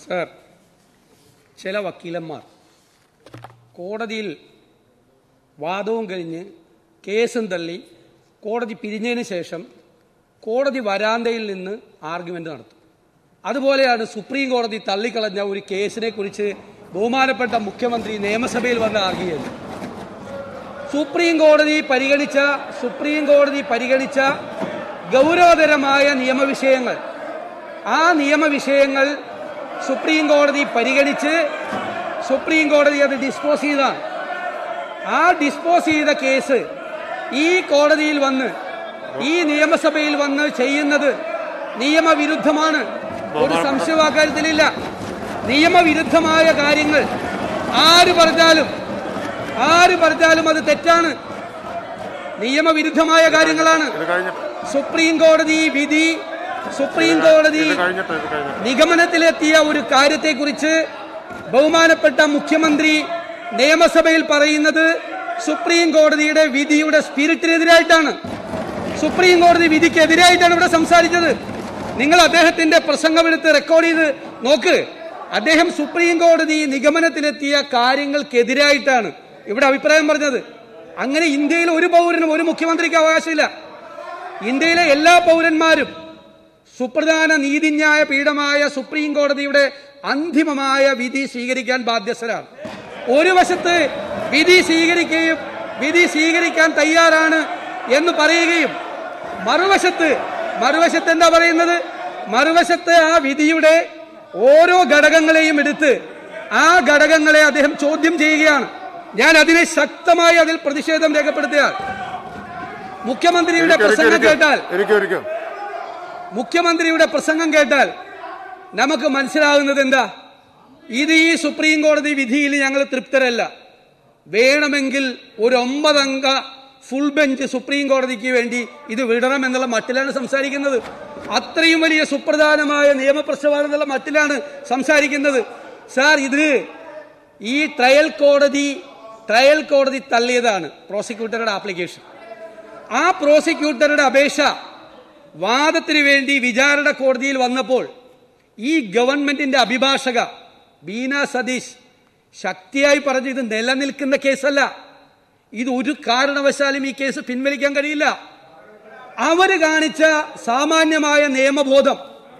Sir ചില വക്കീലന്മാർ കോടതിയിൽ വാദവും കഴിഞ്ഞ് കേസും തള്ളി കോടതി പിരിഞ്ഞതിന് ശേഷം കോടതി വരാന്തയിൽ നിന്ന് ആർഗ്യുമെന്റ് നടത്തും അതുപോലെയാണ് സുപ്രീം കോടതി തള്ളിക്കളഞ്ഞ ഒരു കേസിനെ കുറിച്ച് ബഹുമാനപ്പെട്ട മുഖ്യമന്ത്രി നിയമസഭയിൽ വന്ന് ആർഗ്യ ചെയ്തു സുപ്രീം കോടതി പരിഗണിച്ച സുപ്രീം കോടതി പരിഗണിച്ച ഗൗരവതരമായ നിയമവിഷയങ്ങൾ ആ നിയമവിഷയങ്ങൾ സുപ്രീം കോടതി പരിഗണിച്ച് സുപ്രീം കോടതി അത് ഡിസ്പോസ് ചെയ്താണ് ആ ഡിസ്പോസ് ചെയ്ത കേസ് ഈ കോടതിയിൽ വന്ന് ഈ നിയമസഭയിൽ വന്ന് ചെയ്യുന്നത് നിയമവിരുദ്ധമാണ് ഒരു സംശയവും അക്കാര്യത്തിലില്ല നിയമവിരുദ്ധമായ കാര്യങ്ങൾ ആര് പറഞ്ഞാലും ആര് പറഞ്ഞാലും അത് തെറ്റാണ് നിയമവിരുദ്ധമായ കാര്യങ്ങളാണ് ഇത് കഴിഞ്ഞിട്ട് സുപ്രീം കോടതി വിധി സുപ്രീം കോടതി ഇത് കഴിഞ്ഞിട്ട് ഇത് കഴിഞ്ഞിട്ട് നിഗമനത്തിലെത്തിയ ഒരു കാര്യത്തെക്കുറിച്ച് ബഹുമാനപ്പെട്ട മുഖ്യമന്ത്രി നിയമസഭയിൽ പറയുന്നത് സുപ്രീം കോടതിയുടെ വിധിയുടെ സ്പിരിറ്റിനെതിരായിട്ടാണ് സുപ്രീം കോടതി വിധിക്കെതിരായിട്ടാണ് ഇവിടെ സംസാരിച്ചത് നിങ്ങൾ അദ്ദേഹത്തിന്റെ പ്രസംഗം എടുത്ത് റെക്കോർഡ് ചെയ്ത് നോക്ക് അദ്ദേഹം സുപ്രീം കോടതി നിഗമനത്തിലെത്തിയ കാര്യങ്ങൾക്കെതിരായിട്ടാണ് ഇവിടെ അഭിപ്രായം പറഞ്ഞത് അങ്ങനെ ഇന്ത്യയിൽ ഒരു പൗരനും ഒരു മുഖ്യമന്ത്രിക്ക് അവകാശമില്ല ഇന്ത്യയിലെ എല്ലാ പൗരന്മാരും സുപ്രധാന നീതിന്യായ പീഠമായ സുപ്രീം കോടതിയുടെ അന്തിമമായ വിധി സ്വീകരിക്കാൻ ബാധ്യസ്ഥരാണ് ഒരു വശത്ത് വിധി സ്വീകരിക്കുകയും വിധി സ്വീകരിക്കാൻ തയ്യാറാണ് എന്ന് പറയുകയും മറുവശത്ത് മറുവശത്ത് എന്താ പറയുന്നത് മറുവശത്ത് ആ വിധിയുടെ ഓരോ ഘടകങ്ങളെയും എടുത്ത് ആ ഘടകങ്ങളെ അദ്ദേഹം ചോദ്യം ചെയ്യുകയാണ് ഞാൻ അതിനെ ശക്തമായി അതിൽ പ്രതിഷേധം രേഖപ്പെടുത്തുകയാണ് മുഖ്യമന്ത്രിയുടെ പ്രസംഗം കേട്ടാൽ ഇരിക്കും ഇരിക്കും മുഖ്യമന്ത്രിയുടെ പ്രസംഗം കേട്ടാൽ നമുക്ക് മനസ്സിലാകുന്നത് എന്താ ഇത് ഈ സുപ്രീം കോടതി വിധിയിൽ ഞങ്ങൾ തൃപ്തരല്ല വേണമെങ്കിൽ ഒരു ഒമ്പതംഗ ഫുൾ ബെഞ്ച് സുപ്രീം കോടതിക്ക് വേണ്ടി ഇത് വിടണം എന്നുള്ള മട്ടിലാണ് സംസാരിക്കുന്നത് അത്രയും വലിയ സുപ്രധാനമായ നിയമപ്രശ്നമാണെന്നുള്ള മട്ടിലാണ് സംസാരിക്കുന്നത് സാർ ഇത് ഈ ട്രയൽ കോടതി ട്രയൽ കോടതി തള്ളിയതാണ് പ്രോസിക്യൂട്ടറുടെ ആപ്ലിക്കേഷൻ ആ പ്രോസിക്യൂട്ടറുടെ അപേക്ഷ വാദത്തിന് വേണ്ടി വിചാരണ കോടതിയിൽ വന്നപ്പോൾ ഈ ഗവൺമെന്റിന്റെ അഭിഭാഷക ബീന സതീഷ് ശക്തിയായി പറഞ്ഞു ഇത് നിലനിൽക്കുന്ന കേസല്ല ഇത് ഒരു കാരണവശാലും ഈ കേസ് പിൻവലിക്കാൻ കഴിയില്ല അവര് കാണിച്ച സാമാന്യമായ നിയമബോധം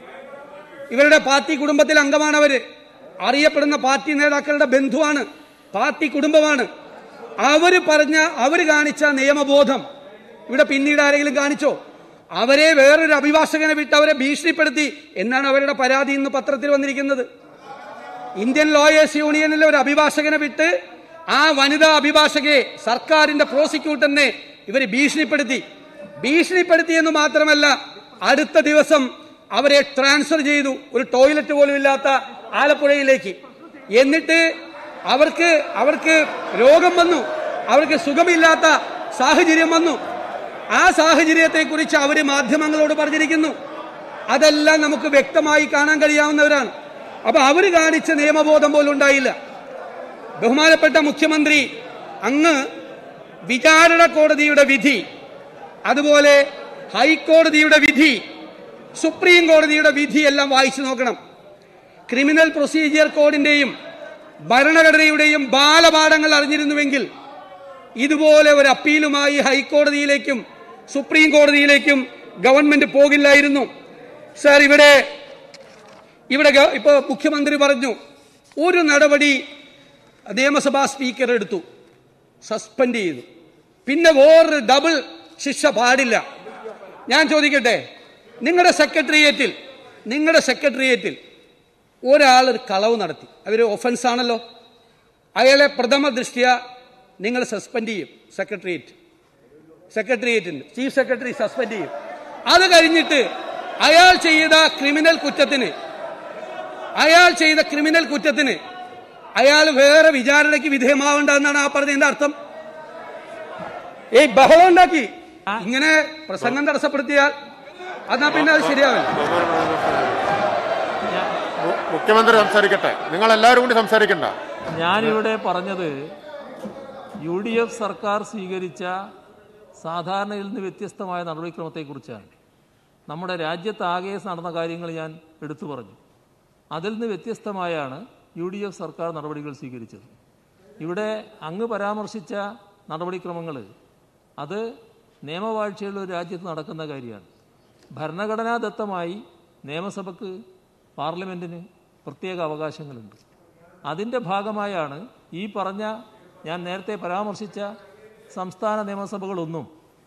ഇവരുടെ പാർട്ടി കുടുംബത്തിലെ അംഗമാണ് അവര് അറിയപ്പെടുന്ന പാർട്ടി നേതാക്കളുടെ ബന്ധുവാണ് പാർട്ടി കുടുംബമാണ് അവര് പറഞ്ഞ അവര് കാണിച്ച നിയമബോധം ഇവിടെ പിന്നീട് ആരെങ്കിലും കാണിച്ചോ അവരെ വേറൊരു അഭിഭാഷകനെ വിട്ട് അവരെ ഭീഷണിപ്പെടുത്തി എന്നാണ് അവരുടെ പരാതി ഇന്ന് പത്രത്തിൽ വന്നിരിക്കുന്നത് ഇന്ത്യൻ ലോയേഴ്സ് യൂണിയനിലെ ഒരു അഭിഭാഷകനെ വിട്ട് ആ വനിതാ അഭിഭാഷകയെ സർക്കാരിന്റെ പ്രോസിക്യൂട്ടറിനെ ഇവർ ഭീഷണിപ്പെടുത്തി ഭീഷണിപ്പെടുത്തി എന്ന് മാത്രമല്ല അടുത്ത ദിവസം അവരെ ട്രാൻസ്ഫർ ചെയ്തു ഒരു ടോയ്ലറ്റ് പോലും ഇല്ലാത്ത ആലപ്പുഴയിലേക്ക് എന്നിട്ട് അവർക്ക് അവർക്ക് രോഗം വന്നു അവർക്ക് സുഖമില്ലാത്ത സാഹചര്യം വന്നു ആ സാഹചര്യത്തെക്കുറിച്ച് അവര് മാധ്യമങ്ങളോട് പറഞ്ഞിരിക്കുന്നു അതെല്ലാം നമുക്ക് വ്യക്തമായി കാണാൻ കഴിയാവുന്നവരാണ് അപ്പൊ അവര് കാണിച്ച നിയമബോധം പോലും ഉണ്ടായില്ല ബഹുമാനപ്പെട്ട മുഖ്യമന്ത്രി അങ്ങ് വിചാരണ കോടതിയുടെ വിധി അതുപോലെ ഹൈക്കോടതിയുടെ വിധി സുപ്രീം കോടതിയുടെ വിധി എല്ലാം വായിച്ചു നോക്കണം ക്രിമിനൽ പ്രൊസീജിയർ കോഡിന്റെയും ഭരണഘടനയുടെയും ബാലപാഠങ്ങൾ അറിഞ്ഞിരുന്നുവെങ്കിൽ ഇതുപോലെ ഒരു അപ്പീലുമായി ഹൈക്കോടതിയിലേക്കും സുപ്രീം കോടതിയിലേക്കും ഗവൺമെന്റ് പോകില്ലായിരുന്നു സാർ ഇവിടെ ഇവിടെ ഗ- ഇപ്പോ മുഖ്യമന്ത്രി പറഞ്ഞു ഒരു നടപടി നിയമസഭാ സ്പീക്കർ എടുത്തു സസ്പെൻഡ് ചെയ്തു പിന്നെ വേറൊരു ഡബിൾ ശിക്ഷ പാടില്ല ഞാൻ ചോദിക്കട്ടെ നിങ്ങളുടെ സെക്രട്ടേറിയറ്റിൽ നിങ്ങളുടെ സെക്രട്ടേറിയറ്റിൽ ഒരാൾ ഒരു കളവ് നടത്തി അതൊരു ഒഫൻസ് ആണല്ലോ അയാളെ പ്രഥമ ദൃഷ്ടിയ നിങ്ങൾ സസ്പെൻഡ് ചെയ്യും സെക്രട്ടേറിയറ്റ് സെക്രട്ടേറിയറ്റിന് ചീഫ് സെക്രട്ടറി സസ്പെൻഡ് ചെയ്യും അത് കഴിഞ്ഞിട്ട് അയാൾ ചെയ്ത ക്രിമിനൽ കുറ്റത്തിന് അയാൾ ചെയ്ത ക്രിമിനൽ കുറ്റത്തിന് അയാൾ വേറെ വിചാരണയ്ക്ക് വിധേയമാവേണ്ട എന്നാണ് ആ പറഞ്ഞതിന്റെ അർത്ഥം ഏയ് ബഹളം ഉണ്ടാക്കി ഇങ്ങനെ പ്രസംഗം തടസ്സപ്പെടുത്തിയാൽ എന്നാ പിന്നെ അത് ശരിയാവില്ല മു- മുഖ്യമന്ത്രി സംസാരിക്കട്ടെ നിങ്ങൾ എല്ലാവരും കൂടി സംസാരിക്കണ്ട ഞാനിവിടെ പറഞ്ഞത് യു ഡി എഫ് സർക്കാർ സ്വീകരിച്ച സാധാരണയിൽ നിന്ന് വ്യത്യസ്തമായ നടപടിക്രമത്തെക്കുറിച്ചാണ് നമ്മുടെ രാജ്യത്താകെ നടന്ന കാര്യങ്ങൾ ഞാൻ എടുത്തു പറഞ്ഞു അതിൽ നിന്ന് വ്യത്യസ്തമായാണ് യു ഡി എഫ് സർക്കാർ നടപടികൾ സ്വീകരിച്ചത് ഇവിടെ അങ്ങ് പരാമർശിച്ച നടപടിക്രമങ്ങൾ അത് നിയമവാഴ്ചയുള്ള ഒരു രാജ്യത്ത് നടക്കുന്ന കാര്യമാണ് ഭരണഘടനാദത്തമായി നിയമസഭയ്ക്ക് പാർലമെൻറ്റിന് പ്രത്യേക അവകാശങ്ങളുണ്ട് അതിൻ്റെ ഭാഗമായാണ് ഈ പറഞ്ഞ ഞാൻ നേരത്തെ പരാമർശിച്ച സംസ്ഥാന നിയമസഭകളൊന്നും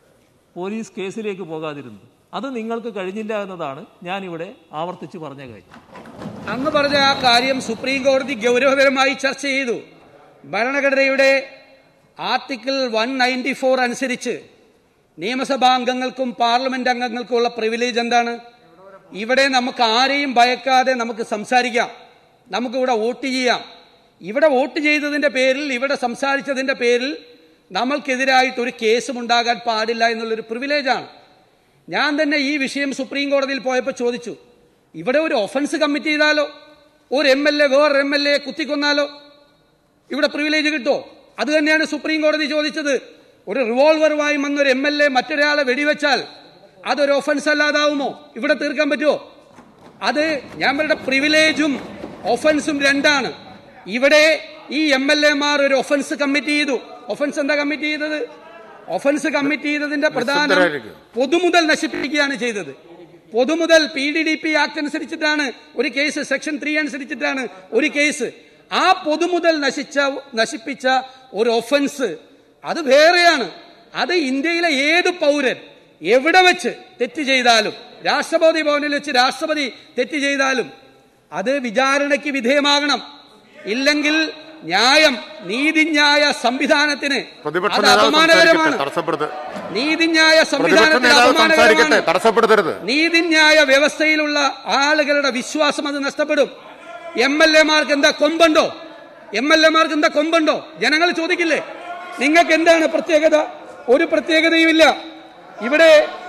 പോലീസ് കേസിലേക്ക് പോകാതിരുന്നത് അത് നിങ്ങൾക്ക് കഴിഞ്ഞില്ല എന്നതാണ് ഞാനിവിടെ ആവർത്തിച്ച് പറഞ്ഞ കാര്യം അങ്ങ് പറഞ്ഞ ആ കാര്യം സുപ്രീം കോടതി ഗൗരവതരമായി ചർച്ച ചെയ്തു ഭരണഘടനയുടെ ആർട്ടിക്കിൾ വൺ നയൻറ്റി ഫോർ അനുസരിച്ച് നിയമസഭാ അംഗങ്ങൾക്കും പാർലമെന്റ് അംഗങ്ങൾക്കും ഉള്ള പ്രിവിലേജ് എന്താണ് ഇവിടെ നമുക്ക് ആരെയും ഭയക്കാതെ നമുക്ക് സംസാരിക്കാം നമുക്കിവിടെ വോട്ട് ചെയ്യാം ഇവിടെ വോട്ട് ചെയ്തതിന്റെ പേരിൽ ഇവിടെ സംസാരിച്ചതിന്റെ പേരിൽ നമ്മൾക്കെതിരായിട്ട് ഒരു കേസും ഉണ്ടാകാൻ പാടില്ല എന്നുള്ളൊരു പ്രിവിലേജാണ് ഞാൻ തന്നെ ഈ വിഷയം സുപ്രീം കോടതിയിൽ പോയപ്പോൾ ചോദിച്ചു ഇവിടെ ഒരു ഒഫൻസ് കമ്മിറ്റ് ചെയ്താലോ ഒരു എം എൽ എ വേറൊരു എം എൽ എ കുത്തിക്കൊന്നാലോ ഇവിടെ പ്രിവിലേജ് കിട്ടോ അത് തന്നെയാണ് സുപ്രീം കോടതി ചോദിച്ചത് ഒരു റിവോൾവറുമായി വന്നൊരു എം എൽ എ മറ്റൊരാളെ വെടിവെച്ചാൽ അതൊരു ഒഫൻസ് അല്ലാതാവുമോ ഇവിടെ തീർക്കാൻ പറ്റുമോ അത് ഞാൻ പറയുന്ന പ്രിവിലേജും ഒഫൻസും രണ്ടാണ് ഇവിടെ ഈ എം എൽ എമാർ ഒരു ഒഫൻസ് കമ്മിറ്റ് ചെയ്തു ഒഫൻസ് എന്താ കമ്മിറ്റ് ചെയ്തത് ഒഫൻസ് കമ്മിറ്റ് ചെയ്തതിന്റെ പ്രധാനം നിസ്സംഗരായിരിക്കും. പൊതുമുതൽ നശിപ്പിക്കുകയാണ് ചെയ്തത് പൊതുമുതൽ P D D P act അനുസരിച്ചിട്ടാണ് ഒരു കേസ് സെക്ഷൻ ത്രീ അനുസരിച്ചിട്ടാണ് ഒരു കേസ് ആ പൊതുമുതൽ നശിച്ച നശിപ്പിച്ച ഒരു ഒഫൻസ് അത് വേറെയാണ് അത് ഇന്ത്യയിലെ ഏത് പൗരൻ എവിടെ വെച്ച് തെറ്റ് ചെയ്താലും രാഷ്ട്രപതി ഭവനിൽ വെച്ച് രാഷ്ട്രപതി തെറ്റ് ചെയ്താലും അത് വിചാരണയ്ക്ക് വിധേയമാകണം ഇല്ലെങ്കിൽ ന്യായം നീതിന്യായ സംവിധാനത്തിന് പ്രതിപക്ഷ അത് നേതാവ് സംസാരിക്കട്ടെ അപമാനകരമാണ് തടസ്സപ്പെടുത്ത് നീതിന്യായ പ്രതിപക്ഷ സംവിധാനത്തിന് നേതാവ് സംസാരിക്കട്ടെ അപമാനകരമാണ് തടസ്സപ്പെടുത്തരുത് നീതിന്യായ വ്യവസ്ഥയിലുള്ള ആളുകളുടെ വിശ്വാസം അത് നഷ്ടപ്പെടും എം എൽ എമാർക്ക് എന്താ കൊമ്പുണ്ടോ എം എൽ എമാർക്ക് എന്താ കൊമ്പുണ്ടോ ജനങ്ങൾ ചോദിക്കില്ലേ നിങ്ങൾക്ക് എന്താണ് പ്രത്യേകത ഒരു പ്രത്യേകതയുമില്ല ഇവിടെ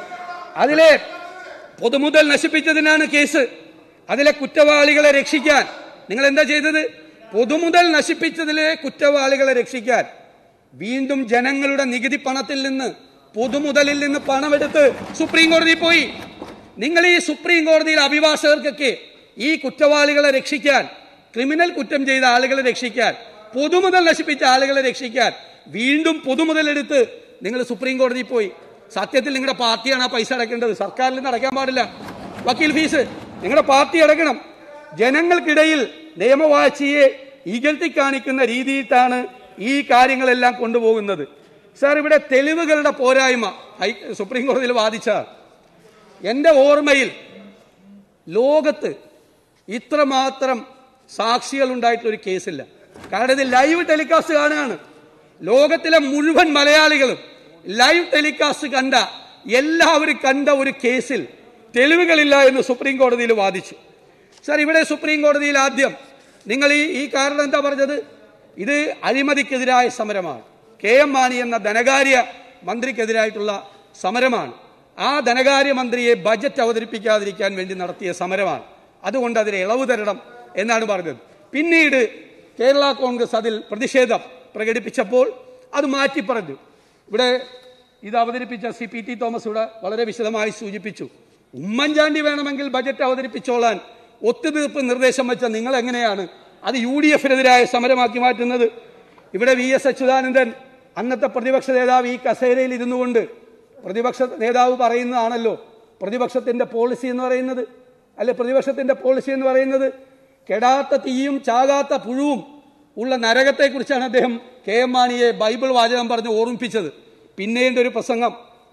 അതിലെ പൊതുമുതൽ നശിപ്പിച്ചതിനാണ് കേസ് അതിലെ കുറ്റവാളികളെ രക്ഷിക്കാൻ നിങ്ങൾ എന്താ ചെയ്തത് പൊതുമുതൽ നശിപ്പിച്ചതിലെ കുറ്റവാളികളെ രക്ഷിക്കാൻ വീണ്ടും ജനങ്ങളുടെ നികുതി പണത്തിൽ നിന്ന് പൊതുമുതലിൽ നിന്ന് പണമെടുത്ത് സുപ്രീം കോടതി പോയി നിങ്ങൾ ഈ സുപ്രീം കോടതിയിൽ അഭിഭാഷകർക്കൊക്കെ ഈ കുറ്റവാളികളെ രക്ഷിക്കാൻ ക്രിമിനൽ കുറ്റം ചെയ്ത ആളുകളെ രക്ഷിക്കാൻ പൊതുമുതൽ നശിപ്പിച്ച ആളുകളെ രക്ഷിക്കാൻ വീണ്ടും പൊതുമുതലെടുത്ത് നിങ്ങൾ സുപ്രീം കോടതിയിൽ പോയി സത്യത്തിൽ നിങ്ങളുടെ പാർട്ടിയാണ് ആ പൈസ അടയ്ക്കേണ്ടത് സർക്കാരിൽ നിന്ന് അടയ്ക്കാൻ പാടില്ല വക്കീൽ ഫീസ് നിങ്ങളുടെ പാർട്ടി അടയ്ക്കണം ജനങ്ങൾക്കിടയിൽ നിയമവാഴ്ചയെ ഇകഴ്ത്തി കാണിക്കുന്ന രീതിയിലാണ് ഈ കാര്യങ്ങളെല്ലാം കൊണ്ടുപോകുന്നത് സാർ ഇവിടെ തെളിവുകളുടെ പോരായ്മ ഹൈ- സുപ്രീം കോടതിയിൽ വാദിച്ച എന്റെ ഓർമ്മയിൽ ലോകത്ത് ഇത്രമാത്രം സാക്ഷികൾ ഉണ്ടായിട്ടൊരു കേസില്ല കാരണം ഇത് ലൈവ് ടെലികാസ്റ്റ് കാണുകയാണ് ലോകത്തിലെ മുഴുവൻ മലയാളികളും ലൈവ് ടെലികാസ്റ്റ് കണ്ട എല്ലാവരും കണ്ട ഒരു കേസിൽ തെളിവുകളില്ല എന്ന് സുപ്രീം കോടതിയിൽ വാദിച്ചു സാർ ഇവിടെ സുപ്രീം കോടതിയിൽ ആദ്യം നിങ്ങൾ ഈ ഈ കാരണം എന്താ പറഞ്ഞത് ഇത് അഴിമതിക്കെതിരായ സമരമാണ് കെ എം മാണി എന്ന ധനകാര്യ മന്ത്രിക്കെതിരായിട്ടുള്ള സമരമാണ് ആ ധനകാര്യ മന്ത്രിയെ ബജറ്റ് അവതരിപ്പിക്കാതിരിക്കാൻ വേണ്ടി നടത്തിയ സമരമാണ് അതുകൊണ്ട് അതിന് ഇളവ് തരണം എന്നാണ് പറഞ്ഞത് പിന്നീട് കേരള കോൺഗ്രസ് അതിൽ പ്രതിഷേധം പ്രകടിപ്പിച്ചപ്പോൾ അത് മാറ്റി പറഞ്ഞു ഇവിടെ ഇത് അവതരിപ്പിച്ച സി പി ടി തോമസ് ഇവിടെ വളരെ വിശദമായി സൂചിപ്പിച്ചു ഉമ്മൻചാണ്ടി വേണമെങ്കിൽ ബജറ്റ് അവതരിപ്പിച്ചോളാൻ ഒത്തുതീർപ്പ് നിർദ്ദേശം വെച്ച നിങ്ങൾ എങ്ങനെയാണ് അത് യു ഡി എഫിനെതിരായ സമരമാക്കി മാറ്റുന്നത് ഇവിടെ വി എസ് അച്യുതാനന്ദൻ അന്നത്തെ പ്രതിപക്ഷ നേതാവ് ഈ കസേരയിൽ ഇരുന്നു കൊണ്ട് പ്രതിപക്ഷ നേതാവ് പറയുന്നതാണല്ലോ പ്രതിപക്ഷത്തിന്റെ പോളിസി എന്ന് പറയുന്നത് അല്ലെ പ്രതിപക്ഷത്തിന്റെ പോളിസി എന്ന് പറയുന്നത് കെടാത്ത തീയും ചാകാത്ത പുഴുവും ഉള്ള നരകത്തെക്കുറിച്ചാണ് അദ്ദേഹം കെ എം മാണിയെ ബൈബിൾ വാചകം പറഞ്ഞ് ഓർമ്മിപ്പിച്ചത് പിന്നീട് ഒരു പ്രസംഗം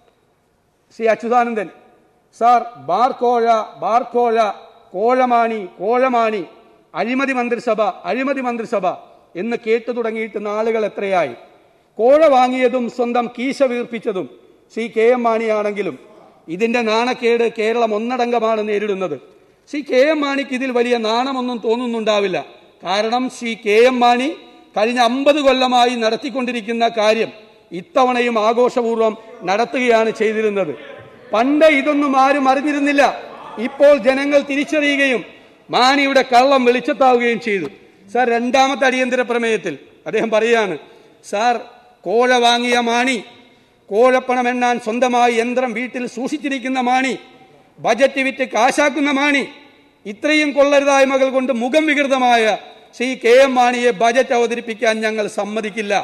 ശ്രീ അച്യുതാനന്ദൻ സാർ ബാർ കോഴ ബാർ കോഴ കോഴമാണി കോഴമാണി അഴിമതി മന്ത്രിസഭ അഴിമതി മന്ത്രിസഭ എന്ന് കേട്ടു തുടങ്ങിയിട്ട് നാളുകൾ എത്രയായി കോഴ വാങ്ങിയതും സ്വന്തം കീശ വീർപ്പിച്ചതും ശ്രീ കെ എം മാണിയാണെങ്കിലും ഇതിന്റെ നാണക്കേട് കേരളം ഒന്നടങ്കമാണ് നേരിടുന്നത് ശ്രീ കെ എം മാണിക്ക് ഇതിൽ വലിയ നാണമൊന്നും തോന്നുന്നുണ്ടാവില്ല കാരണം ശ്രീ കെ എം മാണി കഴിഞ്ഞ അമ്പത് കൊല്ലമായി നടത്തിക്കൊണ്ടിരിക്കുന്ന കാര്യം ഇത്തവണയും ആഘോഷപൂർവ്വം നടത്തുകയാണ് ചെയ്തിരുന്നത് പണ്ട് ഇതൊന്നും ആരും അറിഞ്ഞിരുന്നില്ല ഇപ്പോൾ ജനങ്ങൾ തിരിച്ചറിയുകയും മാണിയുടെ കള്ളം വെളിച്ചത്താവുകയും ചെയ്തു സാർ രണ്ടാമത്തെ അടിയന്തര പ്രമേയത്തിൽ അദ്ദേഹം പറയാണ് സാർ കോഴ വാങ്ങിയ മാണി കോഴപ്പണം എണ്ണാൻ സ്വന്തമായി യന്ത്രം വീട്ടിൽ സൂക്ഷിച്ചിരിക്കുന്ന മാണി ബജറ്റ് വിറ്റ് കാശാക്കുന്ന മാണി ഇത്രയും കൊള്ളരുതായ്മകൾ കൊണ്ട് മുഖം വികൃതമായ ശ്രീ കെ എം മാണിയെ ബജറ്റ് അവതരിപ്പിക്കാൻ ഞങ്ങൾ സമ്മതിക്കില്ല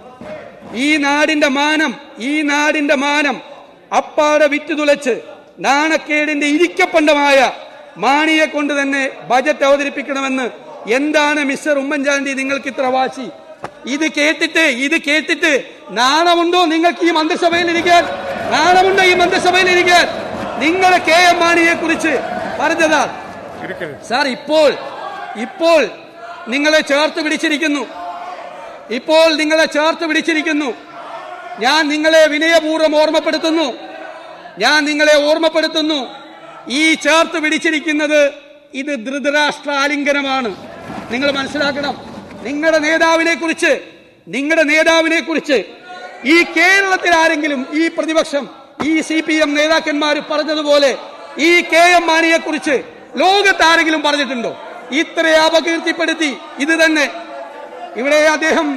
ഈ നാടിന്റെ മാനം ഈ നാടിന്റെ മാനം അപ്പാടെ വിറ്റുതുലച്ച് നാണക്കേടിന്റെ ഇരിക്കപ്പണ്ടമായ മാണിയെ കൊണ്ട് തന്നെ ബജറ്റ് അവതരിപ്പിക്കണമെന്ന് എന്താണ് മിസ്റ്റർ ഉമ്മൻചാണ്ടി നിങ്ങൾക്ക് ഇത്ര വാശി ഇത് കേട്ടിട്ട് ഇത് കേട്ടിട്ട് നാണമുണ്ടോ നിങ്ങൾക്ക് ഈ മന്ത്രിസഭയിൽ ഇരിക്കാൻ നാണമുണ്ടോ ഈ മന്ത്രിസഭയിൽ ഇരിക്കാൻ നിങ്ങൾ കെ എം മാണിയെ കുറിച്ച് പറഞ്ഞതാ ഇരിക്കരുത് സാർ ഇപ്പോൾ ഇപ്പോൾ നിങ്ങളെ ചേർത്ത് പിടിച്ചിരിക്കുന്നു ഇപ്പോൾ നിങ്ങളെ ചേർത്ത് പിടിച്ചിരിക്കുന്നു ഞാൻ നിങ്ങളെ വിനയപൂർവ്വം ഓർമ്മപ്പെടുത്തുന്നു ഞാൻ നിങ്ങളെ ഓർമ്മപ്പെടുത്തുന്നു ഈ ചേർത്ത് പിടിച്ചിരിക്കുന്നത് ഇത് ധൃതരാഷ്ട്ര ആലിംഗനമാണ് നിങ്ങൾ മനസ്സിലാക്കണം നിങ്ങളുടെ നേതാവിനെ കുറിച്ച് നിങ്ങളുടെ നേതാവിനെ കുറിച്ച് ഈ കേരളത്തിൽ ആരെങ്കിലും ഈ പ്രതിപക്ഷം ഈ സി പി എം നേതാക്കന്മാർ പറഞ്ഞതുപോലെ ഈ കെ എം മാണിയെ കുറിച്ച് ലോകത്ത് ആരെങ്കിലും പറഞ്ഞിട്ടുണ്ടോ ഇത്ര അപകീർത്തിപ്പെടുത്തി ഇത് തന്നെ ഇവിടെ അദ്ദേഹം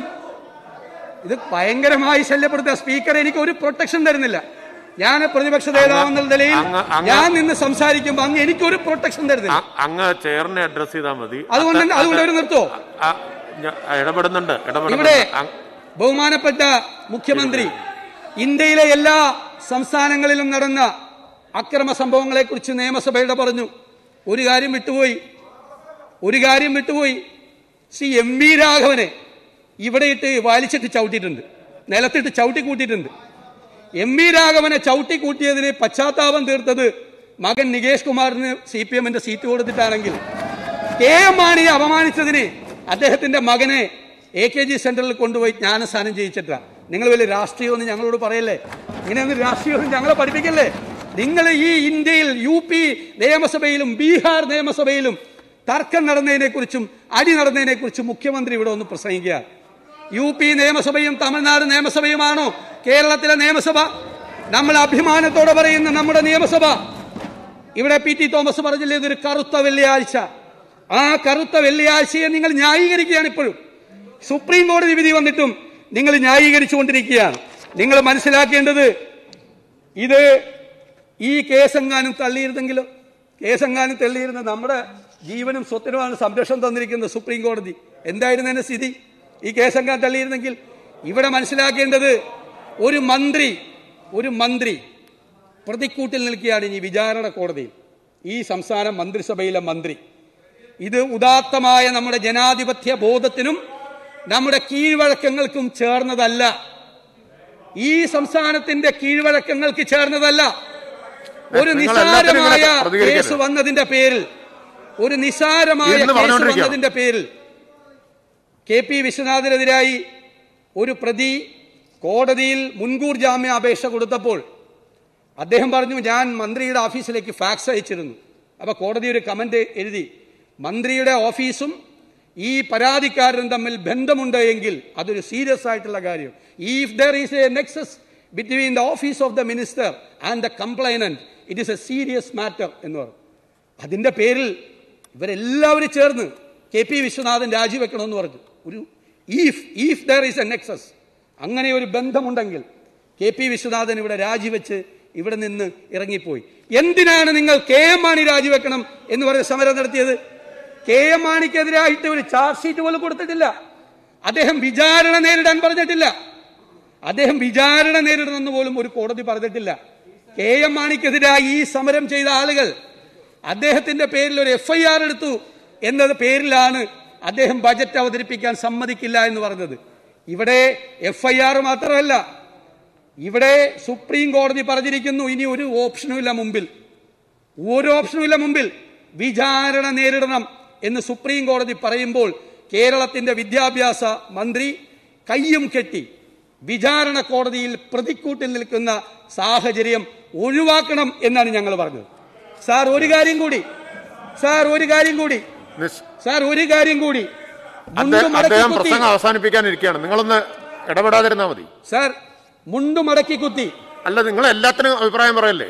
ഇത് ഭയങ്കരമായി ശല്യപ്പെടുത്തുക സ്പീക്കർ എനിക്ക് ഒരു പ്രൊട്ടക്ഷൻ തരുന്നില്ല ഞാൻ പ്രതിപക്ഷ നേതാവ് എന്നുള്ള നിലയിൽ അങ്ങ് അങ്ങ് ഞാൻ നിന്ന് സംസാരിക്കുമ്പോൾ അങ്ങ് എനിക്കൊരു പ്രൊട്ടക്ഷൻ തരുന്നില്ല അ- അങ്ങ് ചെയറിനെ അഡ്രസ് ചെയ്താൽ മതി അതുകൊണ്ട് അത് അതുകൊണ്ട് അവർ നിർത്തോ ആ, ഞ- ഇടപെടുന്നുണ്ട് ഇവിടെ ഇടപെടുന്നുണ്ട് അങ്- ബഹുമാനപ്പെട്ട മുഖ്യമന്ത്രി ഇന്ത്യയിലെ എല്ലാ സംസ്ഥാനങ്ങളിലും നടന്ന അക്രമ സംഭവങ്ങളെ കുറിച്ച് നിയമസഭയുടെ പറഞ്ഞു ഒരു കാര്യം വിട്ടുപോയി ഒരു കാര്യം വിട്ടുപോയി ശ്രീ എം വി രാഘവനെ ഇവിടെ ഇട്ട് വലിച്ചിട്ട് ചവിട്ടിയിട്ടുണ്ട് നിലത്തിട്ട് ചവിട്ടി കൂട്ടിയിട്ടുണ്ട് എം വി രാഘവനെ ചവിട്ടി കൂട്ടിയതിന് പശ്ചാത്താപം തീർത്തത് മകൻ നികേഷ് കുമാറിന് സി പി എമ്മിന്റെ സീറ്റ് കൊടുത്തിട്ടാണെങ്കിൽ കെ എം മാണിയെ അപമാനിച്ചതിന് അദ്ദേഹത്തിന്റെ മകനെ എ കെ ജി സെന്ററിൽ കൊണ്ടുപോയി ജ്ഞാനസ്നാനം ചെയ്യിച്ചിട്ടാ നിങ്ങൾ വലിയ രാഷ്ട്രീയമൊന്നും ഞങ്ങളോട് പറയല്ലേ ഇങ്ങനെയൊന്നും രാഷ്ട്രീയമൊന്നും ഞങ്ങളെ പഠിപ്പിക്കല്ലേ നിങ്ങൾ ഈ ഇന്ത്യയിൽ യു പി നിയമസഭയിലും ബീഹാർ നിയമസഭയിലും തർക്കം നടന്നതിനെ കുറിച്ചും അടി നടന്നതിനെ കുറിച്ചും മുഖ്യമന്ത്രി ഇവിടെ ഒന്ന് പ്രസംഗിക്കുക യു പി നിയമസഭയും തമിഴ്നാട് നിയമസഭയുമാണോ കേരളത്തിലെ നിയമസഭ നമ്മൾ അഭിമാനത്തോടെ പറയുന്ന നമ്മുടെ നിയമസഭ ഇവിടെ പി ടി തോമസ് പറഞ്ഞില്ലേ ഇതൊരു കറുത്ത വെള്ളിയാഴ്ച ആ കറുത്ത വെള്ളിയാഴ്ചയെ നിങ്ങൾ ന്യായീകരിക്കുകയാണ് ഇപ്പോഴും സുപ്രീം കോടതി വിധി വന്നിട്ടും നിങ്ങൾ ന്യായീകരിച്ചുകൊണ്ടിരിക്കുകയാണ് നിങ്ങൾ മനസ്സിലാക്കേണ്ടത് ഇത് ഈ കേസെങ്ങാനും തള്ളിയിരുന്നെങ്കിലോ കേസെങ്ങാനും തള്ളിയിരുന്ന നമ്മുടെ ജീവനും സ്വത്തിനുമാണ് സംരക്ഷണം തന്നിരിക്കുന്നത് സുപ്രീം കോടതി എന്തായിരുന്നു എന്റെ സ്ഥിതി ഈ കേസെങ്ങാനും തള്ളിയിരുന്നെങ്കിൽ ഇവിടെ മനസ്സിലാക്കേണ്ടത് ഒരു മന്ത്രി ഒരു മന്ത്രി പ്രതിക്കൂട്ടിൽ നിൽക്കുകയാണ് ഇനി വിചാരണ കോടതിയിൽ ഈ സംസ്ഥാന മന്ത്രിസഭയിലെ മന്ത്രി ഇത് ഉദാത്തമായ നമ്മുടെ ജനാധിപത്യ ബോധത്തിനും നമ്മുടെ കീഴ്വഴക്കങ്ങൾക്കും ചേർന്നതല്ല ഈ സംസ്ഥാനത്തിന്റെ കീഴ്വഴക്കങ്ങൾക്ക് ചേർന്നതല്ല ഒരു നിങ്ങൾ എല്ലാത്തിനും നിസാരമായ ഇങ്ങനെ പ്രതികരിക്കരുത്. കേസ് വന്നതിന്റെ പേരിൽ ഒരു നിസാരമായ ഇരുന്ന് കേസ് പറഞ്ഞുകൊണ്ടിരിക്കുകയാണ്. വന്നതിന്റെ പേരിൽ കെ പി വിശ്വനാഥിനെതിരായി ഒരു പ്രതി കോടതിയിൽ മുൻകൂർ ജാമ്യ അപേക്ഷ കൊടുത്തപ്പോൾ അദ്ദേഹം പറഞ്ഞു ഞാൻ മന്ത്രിയുടെ ഓഫീസിലേക്ക് ഫാക്സ് അയച്ചിരുന്നു അപ്പൊ കോടതി ഒരു കമന്റ് എഴുതി മന്ത്രിയുടെ ഓഫീസും ഈ പരാതിക്കാരനും തമ്മിൽ ബന്ധമുണ്ട് എങ്കിൽ അതൊരു സീരിയസ് ആയിട്ടുള്ള കാര്യം if there is a nexus between the office of the minister and the complainant it is a serious matter എന്ന് പറഞ്ഞു അതിന്റെ പേരിൽ ഇവരെല്ലാവരും ചേർന്ന് കെ പി വിശ്വനാഥൻ രാജിവെക്കണമെന്ന് പറഞ്ഞു ഒരു if if there is a nexus അങ്ങനെ ഒരു ബന്ധമുണ്ടെങ്കിൽ കെ പി വിശ്വനാഥൻ ഇവിടെ രാജിവെച്ച് ഇവിടെ നിന്ന് ഇറങ്ങിപ്പോയി എന്തിനാണ് നിങ്ങൾ കെ എം മാണി രാജിവെക്കണം എന്ന് പറഞ്ഞ് സമരം നടത്തിയത് കെ എം മാണിക്കെതിരായിട്ട് ഒരു ചാർജ് ഷീറ്റ് പോലും കൊടുത്തിട്ടില്ല അദ്ദേഹം വിചാരണ നേരിടാൻ പറഞ്ഞിട്ടില്ല അദ്ദേഹം വിചാരണ നേരിടണമെന്ന് പോലും ഒരു കോടതി പറഞ്ഞിട്ടില്ല കെ എം മാണിക്കെതിരായി ഈ സമരം ചെയ്ത ആളുകൾ അദ്ദേഹത്തിന്റെ പേരിൽ ഒരു എഫ് ഐ ആർ എടുത്തു എന്നത് പേരിലാണ് അദ്ദേഹം ബജറ്റ് അവതരിപ്പിക്കാൻ സമ്മതിക്കില്ല എന്ന് പറഞ്ഞത് ഇവിടെ എഫ് ഐ ആർ മാത്രമല്ല ഇവിടെ സുപ്രീം കോടതി പറഞ്ഞിരിക്കുന്നു ഇനി ഒരു ഓപ്ഷനും ഇല്ല മുമ്പിൽ ഒരു ഓപ്ഷനും ഇല്ല മുമ്പിൽ വിചാരണ നേരിടണം എന്ന് സുപ്രീം കോടതി പറയുമ്പോൾ കേരളത്തിന്റെ വിദ്യാഭ്യാസ മന്ത്രി കയ്യും കെട്ടി വിചാരണ കോടതിയിൽ പ്രതിക്കൂട്ടിൽ നിൽക്കുന്ന സാഹചര്യം ഒഴിവാക്കണം എന്നാണ് ഞങ്ങൾ പറഞ്ഞത് സാർ ഒരു കാര്യം കൂടി സാർ ഒരു കാര്യം കൂടി നിസ്- സാർ ഒരു കാര്യം കൂടി മുണ്ട് അദ്ദേഹം മടക്കി അദ്ദേഹം കുത്തി പ്രസംഗം അവസാനിപ്പിക്കാനിരിക്കുകയാണ് നിങ്ങളൊന്ന് ഇടപെടാതിരുന്നാൽ മതി സാർ മുണ്ട് മടക്കി കുത്തി അല്ല നിങ്ങൾ എല്ലാത്തിനും അഭിപ്രായം പറയല്ലേ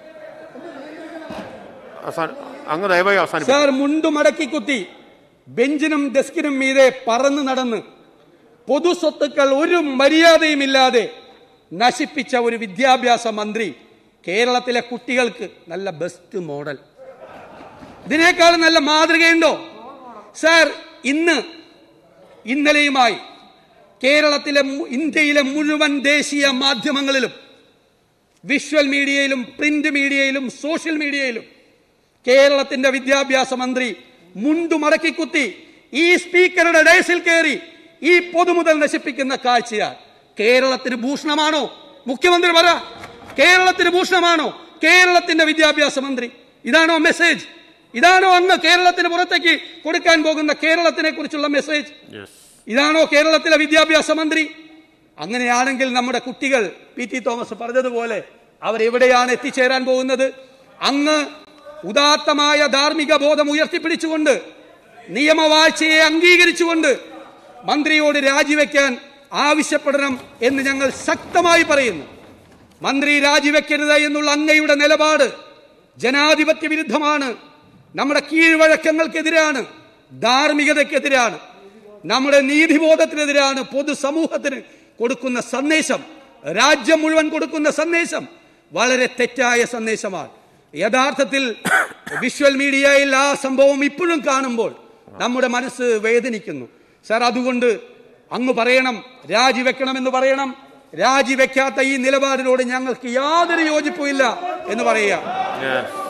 അവസാന- അങ്ങ് ദയവായി അവസാനിപ്പിക്കും സാർ മുണ്ടു മടക്കി കുത്തി ബെഞ്ചിനും ഡെസ്കിനും മീതെ പറന്നു നടന്ന് പൊതുസ്വത്തുക്കൾ ഒരു മര്യാദയുമില്ലാതെ നശിപ്പിച്ച ഒരു വിദ്യാഭ്യാസ മന്ത്രി കേരളത്തിലെ കുട്ടികൾക്ക് നല്ല ബെസ്റ്റ് മോഡൽ ഇതിനേക്കാൾ നല്ല മാതൃകയുണ്ടോ സാർ ഇന്ന് ഇന്നലെയുമായി കേരളത്തിലെ മു- ഇന്ത്യയിലെ മുഴുവൻ ദേശീയ മാധ്യമങ്ങളിലും വിഷ്വൽ മീഡിയയിലും പ്രിന്റ് മീഡിയയിലും സോഷ്യൽ മീഡിയയിലും കേരളത്തിന്റെ വിദ്യാഭ്യാസ മന്ത്രി മുണ്ടു മടക്കിക്കുത്തി ഈ സ്പീക്കറുടെ ഡേസിൽ കയറി ഈ പൊതുമുതൽ നശിപ്പിക്കുന്ന കാഴ്ചയാണ് കേരളത്തിന് ഭൂഷണമാണോ മുഖ്യമന്ത്രി പറ കേരളത്തിന് ഭൂഷണമാണോ കേരളത്തിന്റെ വിദ്യാഭ്യാസ മന്ത്രി ഇതാണോ മെസ്സേജ് ഇതാണോ അന്ന് കേരളത്തിന് പുറത്തേക്ക് കൊടുക്കാൻ പോകുന്ന കേരളത്തിനെ കുറിച്ചുള്ള മെസ്സേജ് യെസ് ഇതാണോ കേരളത്തിലെ വിദ്യാഭ്യാസ മന്ത്രി അങ്ങനെയാണെങ്കിൽ നമ്മുടെ കുട്ടികൾ പി ടി തോമസ് പറഞ്ഞതുപോലെ അവരെവിടെയാണ് എത്തിച്ചേരാൻ പോകുന്നത് അങ്ങ് ഉദാത്തമായ ധാർമ്മിക ബോധം ഉയർത്തിപ്പിടിച്ചുകൊണ്ട് നിയമവാഴ്ചയെ അംഗീകരിച്ചുകൊണ്ട് മന്ത്രിയോട് രാജിവെക്കാൻ ആവശ്യപ്പെടണം എന്ന് ഞങ്ങൾ ശക്തമായി പറയുന്നു മന്ത്രി രാജിവെക്കരുത് എന്നുള്ള അങ്ങയുടെ നിലപാട് ജനാധിപത്യ വിരുദ്ധമാണ് നമ്മുടെ കീഴ്വഴക്കങ്ങൾക്കെതിരാണ് ധാർമ്മികതയ്ക്കെതിരാണ് നമ്മുടെ നീതിബോധത്തിനെതിരാണ് പൊതുസമൂഹത്തിന് കൊടുക്കുന്ന സന്ദേശം രാജ്യം മുഴുവൻ കൊടുക്കുന്ന സന്ദേശം വളരെ തെറ്റായ സന്ദേശമാണ് യഥാർത്ഥത്തിൽ വിഷ്വൽ മീഡിയയിൽ ആ സംഭവം ഇപ്പോഴും കാണുമ്പോൾ നമ്മുടെ മനസ്സ് വേദനിക്കുന്നു സാർ അതുകൊണ്ട് അങ്ങ് പറയണം രാജിവെക്കണമെന്ന് പറയണം രാജിവെക്കാത്ത ഈ നിലപാടിനോട് ഞങ്ങൾക്ക് യാതൊരു യോജിപ്പുമില്ല എന്ന് പറയുക യെസ്